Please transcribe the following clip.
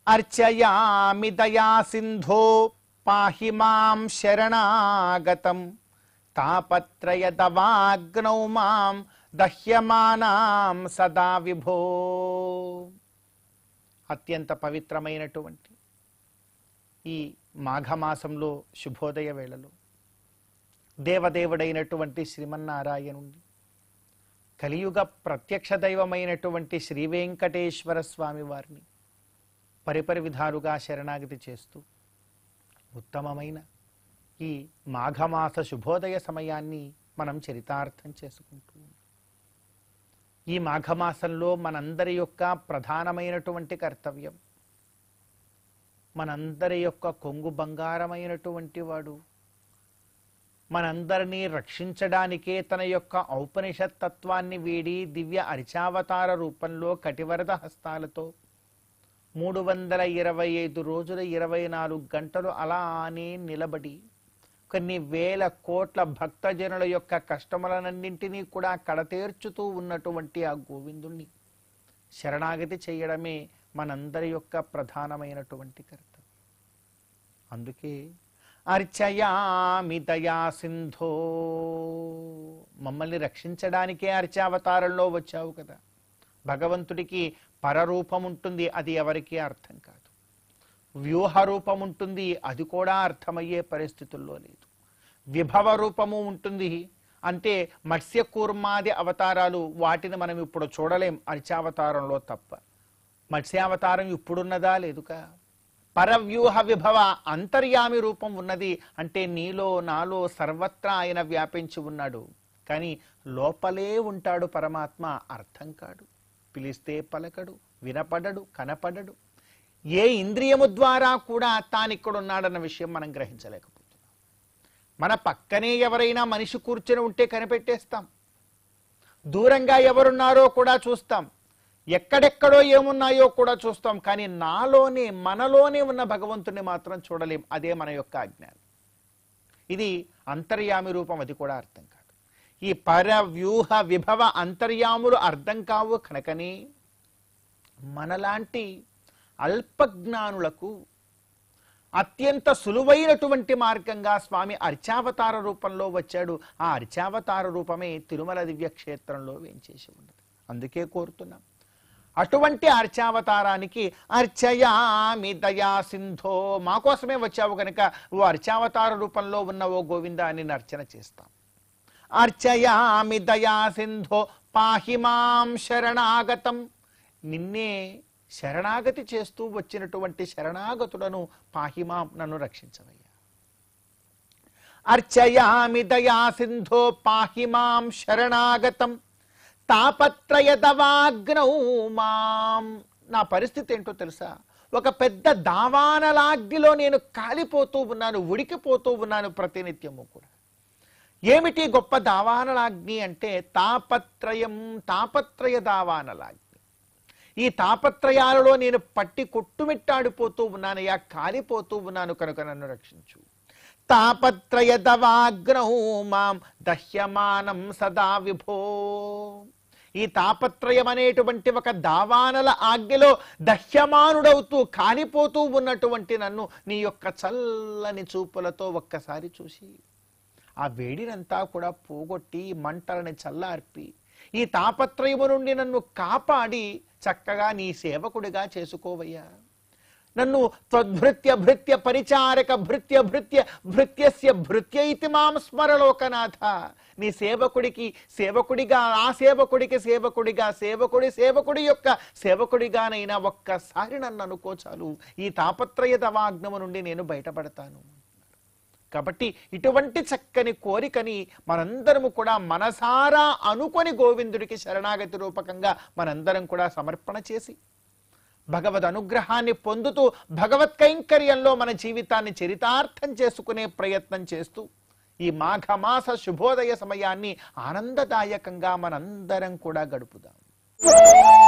అర్చయామి దయా సింధో పాహి మాం శరణాగతం తాపత్రయదవాగ్నౌ మాం దహ్యమానాం సదా విభో అత్యంత పవిత్రమైనటువంటి ఈ మాఘమాసంలో శుభోదయ వేళలో దేవదేవుడైనటువంటి శ్రీమన్నారాయణుణ్ణి కలియుగ ప్రత్యక్ష దైవమైనటువంటి శ్రీ వెంకటేశ్వర స్వామి వారిని పరిపరి విధాలుగా శరణాగతి చేస్తూ ఉత్తమమైన ఈ మాఘమాస శుభోదయ సమయాన్ని మనం చరితార్థం చేసుకుంటూ ఉన్నాం. ఈ మాఘమాసంలో మనందరి యొక్క ప్రధానమైనటువంటి కర్తవ్యం మనందరి యొక్క కొంగు బంగారమైనటువంటి వాడు మనందరినీ రక్షించడానికే తన యొక్క ఔపనిషత్ తత్వాన్ని వీడి దివ్య అరిచావతార రూపంలో కటివరద హస్తాలతో మూడు వందల ఇరవై ఐదు రోజుల ఇరవై నాలుగు గంటలు అలానే నిలబడి కొన్ని వేల కోట్ల భక్తజనుల యొక్క కష్టములనన్నింటినీ కూడా కడతేర్చుతూ ఉన్నటువంటి ఆ గోవిందుణ్ణి శరణాగతి చేయడమే మనందరి యొక్క ప్రధానమైనటువంటి కర్తవ్యం అందుకే అర్చయామి దయా సింధో మమ్మల్ని రక్షించడానికే అర్చావతారంలో వచ్చావు కదా భగవంతుడికి పరరూపం ఉంటుంది అది ఎవరికీ అర్థం కాదు వ్యూహ రూపం ఉంటుంది అది కూడా అర్థమయ్యే పరిస్థితుల్లో లేదు విభవ రూపము ఉంటుంది అంటే మత్స్య కూర్మాది అవతారాలు వాటిని మనం ఇప్పుడు చూడలేం అర్చావతారంలో తప్ప మత్స్యావతారం ఇప్పుడున్నదా లేదుకా పరవ్యూహ విభవ అంతర్యామి రూపం ఉన్నది అంటే నీలో నాలో సర్వత్రా ఆయన వ్యాపించి ఉన్నాడు కానీ లోపలే ఉంటాడు పరమాత్మ అర్థం కాడు పిలిస్తే పలకడు వినపడడు కనపడడు ఏ ఇంద్రియము ద్వారా కూడా తానిక్కడ ఉన్నాడన్న విషయం మనం గ్రహించలేకపోతున్నాం మన పక్కనే ఎవరైనా మనిషి కూర్చొని ఉంటే కనిపెట్టేస్తాం దూరంగా ఎవరున్నారో కూడా చూస్తాం ఎక్కడెక్కడో ఏమున్నాయో కూడా చూస్తాం కానీ నాలోనే మనలోనే ఉన్న భగవంతుని మాత్రం చూడలేం అదే మన యొక్క అజ్ఞానం ఇది అంతర్యామి రూపం అది కూడా అర్థం కాదు ఈ పరవ్యూహ విభవ అంతర్యాములు అర్థం కావు కనుకని మనలాంటి అల్పజ్ఞానులకు అత్యంత సులువైనటువంటి మార్గంగా స్వామి అర్చావతార రూపంలో వచ్చాడు ఆ అర్చావతార రూపమే తిరుమల దివ్య క్షేత్రంలో వేంచేసి ఉన్నది అందుకే కోరుతున్నాం అటువంటి అర్చావతారానికి అర్చయామి దయా సింధో మా కోసమే వచ్చావు కనుక ఓ అర్చావతార రూపంలో ఉన్న ఓ గోవింద అని అర్చన చేస్తాం అర్చయామి దయా సింధో పాహి మాం శరణాగతం నిన్నే శరణాగతి చేస్తూ వచ్చినటువంటి శరణాగతులను పాహిమాం నన్ను రక్షించవయ్యా అర్చయామి దయా సింధో పాహిమాం శరణాగతం తాపత్రయదవాగ్నౌ మాం నా పరిస్థితి ఏంటో తెలుసా ఒక పెద్ద దావానలాగ్నిలో నేను కాలిపోతూ ఉన్నాను ఉడికిపోతూ ఉన్నాను ప్రతినిత్యము కూడా ఏమిటి గొప్ప దావానలాగ్ని అంటే తాపత్రయం తాపత్రయ దావానలాగ్ని ఈ తాపత్రయాలలో నేను పట్టి కొట్టుమిట్టాడిపోతూ ఉన్నానయ్యా కాలిపోతూ ఉన్నాను కనుక నన్ను రక్షించు తాపత్రయ దవాగ్నౌ మాం దహ్యమానం సదా విభో ఈ తాపత్రయం అనేటువంటి ఒక దావానల ఆజ్ఞలో దహ్యమానుడవుతూ కాలిపోతూ ఉన్నటువంటి నన్ను నీ యొక్క చల్లని చూపులతో ఒక్కసారి చూసి ఆ వేడినంతా కూడా పోగొట్టి మంటలని చల్లార్పి ఈ తాపత్రయము నుండి నన్ను కాపాడి చక్కగా నీ సేవకుడిగా చేసుకోవయ్యా నన్ను త్వద్భృత్య భృత్య పరిచారక భృత్య భృత్య భృత్యస్య భృత్య ఇతి మాం స్మరలోకనాథ నీ సేవకుడికి సేవకుడిగా ఆ సేవకుడికి సేవకుడిగా సేవకుడి సేవకుడి యొక్క సేవకుడిగానైనా ఒక్కసారి నన్ను అనుకో చాలు ఈ తాపత్రయ దవాగ్నము నుండి నేను బయటపడతాను కాబట్టి ఇటువంటి చక్కని కోరికని మనందరము కూడా మనసారా అనుకొని గోవిందుడికి శరణాగతి రూపకంగా మనందరం కూడా సమర్పణ చేసి భగవద్ అనుగ్రహాన్ని పొందుతూ భగవత్ కైంకర్యంలో మన జీవితాన్ని చరితార్థం చేసుకునే ప్రయత్నం చేస్తూ ఈ మాఘమాస శుభోదయ సమయాన్ని ఆనందదాయకంగా మనందరం కూడా గడుపుదాం